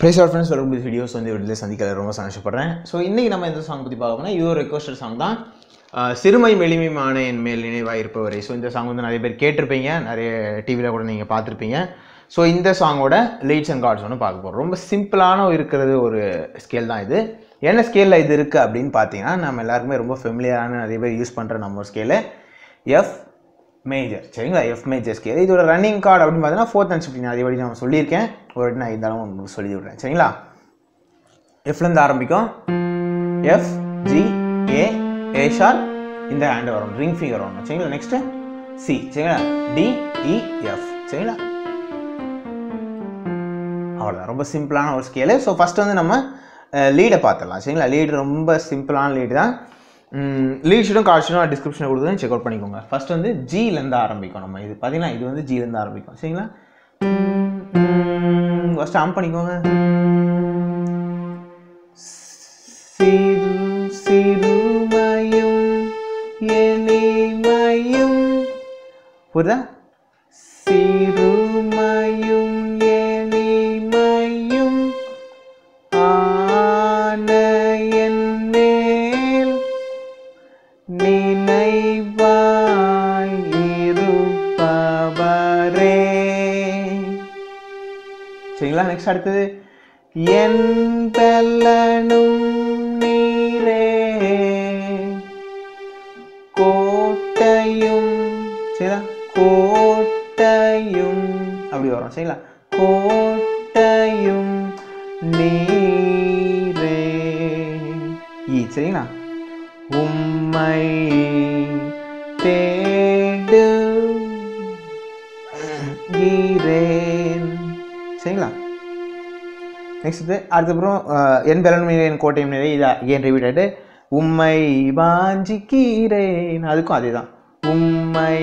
price ஆர் friends welcome videos வந்து வீட்டில் சந்திக்கல ரொம்ப சந்தோஷப்படுறேன் ஸோ இன்றைக்கி நம்ம எந்த சாங் பற்றி பார்க்க போனால் இது ஒரு ரெக்வஸ்டட் சாங் தான் அஹ், சிறுமை மெளிமையான என் மேல் நினைவாக இருப்பவரை ஸோ இந்த சாங் வந்து நிறைய பேர் கேட்டிருப்பீங்க நிறைய டிவியில் கூட நீங்கள் பார்த்துருப்பீங்க ஸோ இந்த சாங்கோட லீட்ஸ் அண்ட் கார்ட்ஸ் ஒன்று பார்க்க போகிறோம் ரொம்ப சிம்பிளான இருக்கிறது ஒரு ஸ்கேல் தான் இது என்ன ஸ்கேலில் இது இருக்குது அப்படின்னு பார்த்தீங்கன்னா நம்ம எல்லாருக்குமே ரொம்ப ஃபெமிலியரான நிறைய பேர் யூஸ் பண்ணுற நம்ம ஒரு ஸ்கேலு எஃப் மேஜர் சரிங்களா எஃப் மேஜர் ஸ்கேல் இதோட ரன்னிங் கார்டு அப்படின்னு பார்த்தீங்கன்னா ஃபோர்த் அண்ட் ஃபிஃப்டின் அதே வாட்டி நான் சொல்லியிருக்கேன் ஒரு வாட்டி நான் இருந்தாலும் உங்களுக்கு சொல்லி விடுறேன் சரிங்களா எஃப்லேருந்து ஆரம்பிக்கும் எஃப் ஜி ஏ ஏ ஷார் இந்த ஹேண்ட் வரும் ரிங் ஃபிங்கர் வரும் சரிங்களா நெக்ஸ்ட்டு சி சரிங்களா டி இ எஃப் சரிங்களா அவ்வளோதான் ரொம்ப சிம்பிளான ஒரு ஸ்கேலு ஸோ ஃபஸ்ட் வந்து நம்ம லீடை பார்த்துடலாம் சரிங்களா லீடு ரொம்ப சிம்பிளான லீடு தான் லீட் ஷீட்டும் கார்ட் ஷீட்டும் டிஸ்கிரிப்ஷனில் கொடுத்து செக் அவுட் பண்ணிக்கோங்க ஃபர்ஸ்ட் வந்து ஜிலேருந்து ஆரம்பிக்கும் நம்ம இது பார்த்தீங்கன்னா இது வந்து ஜிலேருந்து ஆரம்பிக்கும் சரிங்களா ஃபஸ்ட்டு ஆன் பண்ணிக்கோங்க சிறு சிறுமையும் எளிமையும் புரியுதா சிறுமையும் எளிமையும் ஆன என் மேல் நினைவாயிருப்பவரே சரிங்களா நெக்ஸ்ட் அடுத்தது என் பலனும் நீரே கோட்டையும் சரிங்களா கோட்டையும் அப்படி வரும் சரிங்களா கோட்டையும் நீரே ஈ சரிங்களா உம்மை தேடு ஈரேன் சரிங்களா நெக்ஸ்ட் இது அதுக்கப்புறம் அஹ், என் பலனும் என் கோட்டையும் நிறை இது ஏன் ரிப்பீட் ஆகிட்டு உம்மை வாஞ்சிக்கிறேன் அதுக்கும் அதே தான் உம்மை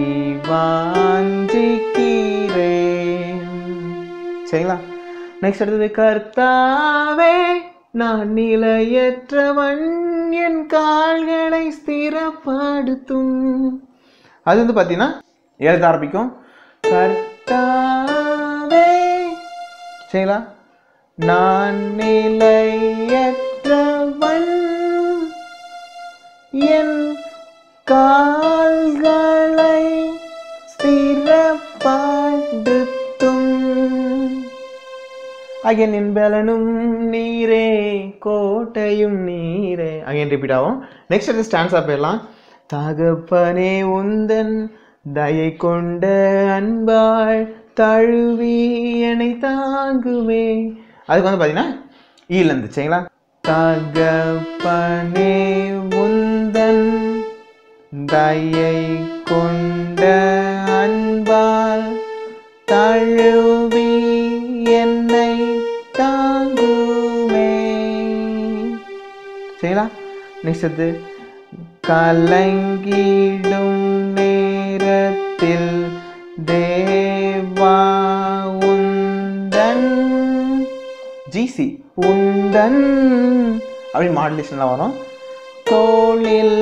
வாஞ்சிக்கிறேன் சரிங்களா நெக்ஸ்ட் அடுத்தது கர்த்தாவே நான் நிலையற்றவன் என் கால்களை ஸ்திரப்படுத்தும் அது வந்து பார்த்தீங்கன்னா எழுத ஆரம்பிக்கும் கர்த்தாவே சரிங்களா நான் நிலையற்றவன் என் கால்களை ஸ்திரப்படுத்தும் அகைன் என் பலனும் நீரே கோட்டையும் நீரே அகைன் ரிப்பீட் ஆகும் நெக்ஸ்ட் அது ஸ்டான்ஸாக போயிடலாம் தகப்பனே உந்தன் தயை கொண்ட அன்பாள் தழுவி என்னை தாங்குமே அதுக்கு வந்து பார்த்தீங்கன்னா ஈலேருந்து சரிங்களா தகப்பனே உந்தன் தயை கொண்ட அன்பால் தழுவி என்னை தாங்குமே சரிங்களா நெக்ஸ்ட் அது கலங்கிடும் நேரத்தில் தேவா உந்தன் ஜிசி உந்தன் அப்படி மாடுலேஷன்லாம் வரும் தோளில்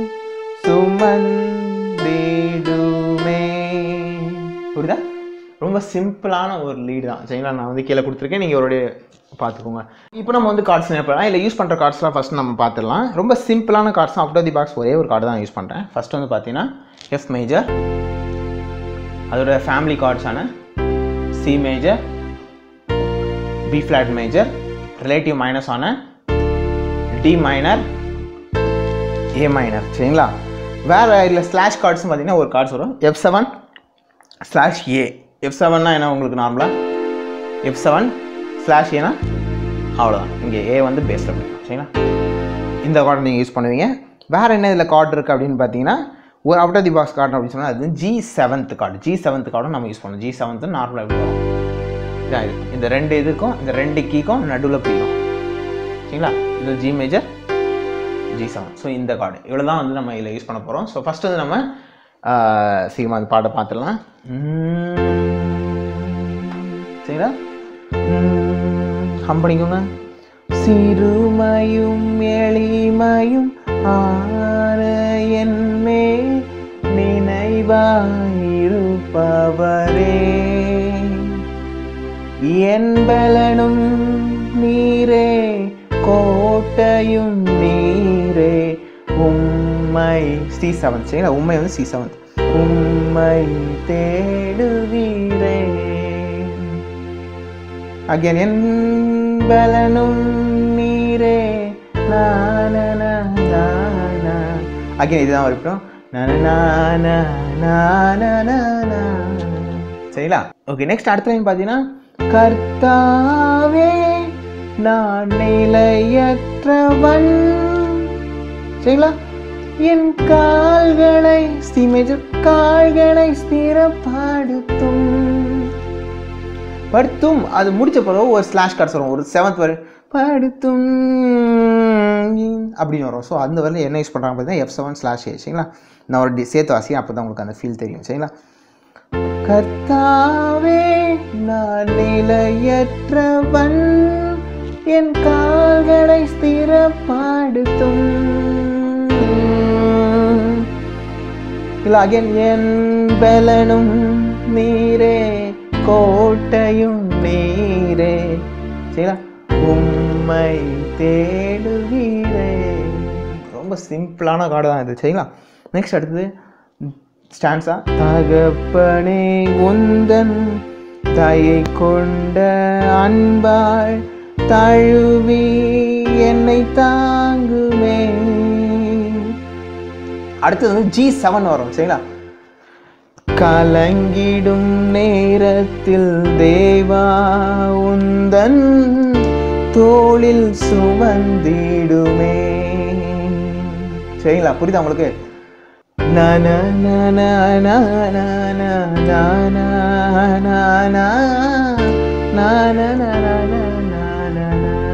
சுமந்திடுமே புரியுதா ரொம்ப சிம்பிளான ஒரு லீடு தான் சரிங்களா நான் வந்து கீழே கொடுத்துருக்கேன் நீங்கள் ஒரு பார்த்துக்கோங்க இப்போ நம்ம வந்து கார்ட்ஸ் பண்ணலாம் இல்லை யூஸ் பண்ணுற கார்ட்ஸ்லாம் ஃபஸ்ட் நம்ம பார்த்துடலாம் ரொம்ப சிம்பிளான chords out of the box ஒரே ஒரு கார்டு தான் யூஸ் பண்ணுறேன் ஃபர்ஸ்ட் வந்து பார்த்தீங்கன்னா எஃப் மேஜர் அதோட ஃபேமிலி கார்ட்ஸான C major B flat major relative minus ஆன டி மைனர் ஏ மைனர் சரிங்களா வேறு இதில் ஸ்லாஷ் கார்ட்ஸ்னு பார்த்தீங்கன்னா ஒரு கார்ட்ஸ் வரும் F seven slash A F செவன்னா என்ன உங்களுக்கு நார்மலாக எஃப் செவன் ஸ்லாஷ் ஏனா அவ்வளோதான் இங்கே ஏ வந்து பேஸில் பண்ணிக்கலாம் சரிங்களா இந்த கார்டு நீங்கள் யூஸ் பண்ணுவீங்க வேறு என்ன இதில் கார்டு இருக்குது அப்படின்னு பார்த்தீங்கன்னா ஒரு out of the box chord அப்படின்னு சொன்னால் அது G seventh chord G seventh கார்டும் நம்ம யூஸ் பண்ணணும் ஜி செவன்த்து நார்மலாக எப்படி வரும் இதான் இது இந்த ரெண்டு இதுக்கும் இந்த ரெண்டு கீக்கும் நடுவில் பிடிக்கும் சரிங்களா இது G major G seven so இந்த கார்டு இவ்வளோ தான் வந்து நம்ம இதில் யூஸ் பண்ண போகிறோம் ஸோ ஃபஸ்ட்டு வந்து நம்ம ஆஹ், சீக்கிரமாக அந்த பாட்டை பார்த்துடலாம் சரிங்களா ஹம் பண்ணிக்கோங்க சிறுமையும் எளிமையும் ஆற என்மே நினைவாயிருப்பவரே என் பலனும் நீரே கோட்டையும் நீரே உம்மை சி செவன்த் சரிங்களா உண்மை வந்து சி செவன்த் உம்மை தேடுவீரே அகைன் என் பலனும் நீரே அகைன் இதுதான் வரைக்கும் சரிங்களா ஓகே நெக்ஸ்ட் அடுத்த லைன் பார்த்தீங்கன்னா கர்த்தாவே நான் நிலையற்றவன் சரிங்களா என் கால்களை மேஜர் கால்களை ஸ்திரப்படுத்தும் படுத்தும் அது முடிச்ச பிறகு ஒரு ஸ்லாஷ் கார்ட்ஸ் வரும் ஒரு செவன்த் வரும் படுத்தும் அப்படின்னு வரும் ஸோ அந்த வரல என்ன யூஸ் பண்ணுறாங்க பார்த்தீங்கன்னா எஃப் செவன் ஸ்லாஷ் ஏ சரிங்களா நான் ஒரு டி சேர்த்து வாசி அப்போ தான் உங்களுக்கு அந்த ஃபீல் தெரியும் சரிங்களா கர்த்தாவே நான் நிலையற்றவன் என் கால்களை ஸ்திரப்படுத்தும் இல்லை அகைன் என் பலனும் நீரே கோட்டையும் நீரே சரிங்களா உம்மை தேடுவீரே ரொம்ப சிம்பிளான கார்டு தான் இது சரிங்களா நெக்ஸ்ட் அடுத்தது ஸ்டான்ஸா தகப்பனே உந்தன் தயை கொண்ட அன்பாள் தழுவி என்னை தாங்குமே அடுத்தது வந்து ஜி செவன் வரும் சரிங்களா கலங்கிடும் நேரத்தில் தேவா உந்தன் தோளில் சுமந்திடுமே சரிங்களா புரியுதா உங்களுக்கு நன நன நன நன நன நன நன நன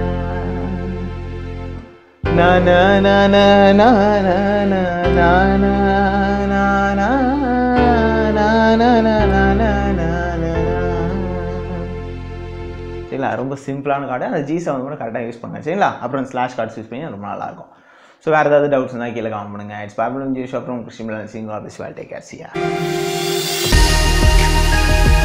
na na na na na na na na na na na na na na na na na சரிங்களா ரொம்ப சிம்பிளான கார்டு அந்த ஜி செவன் கூட கரெக்டாக யூஸ் பண்ணுங்க சரிங்களா அப்புறம் ஸ்லாஷ் கார்ட்ஸ் யூஸ் பண்ணி ரொம்ப நல்லா இருக்கும் ஸோ வேறு ஏதாவது டவுட்ஸ் இருந்தால் கீழே காமெண்ட் பண்ணுங்க இட்ஸ் பாபிளும் ஜி ஷாப்டும் கிருஷ்ணன் சிங்கிள் ஆஃபீஸ் வேல் டேக் கேர் சியா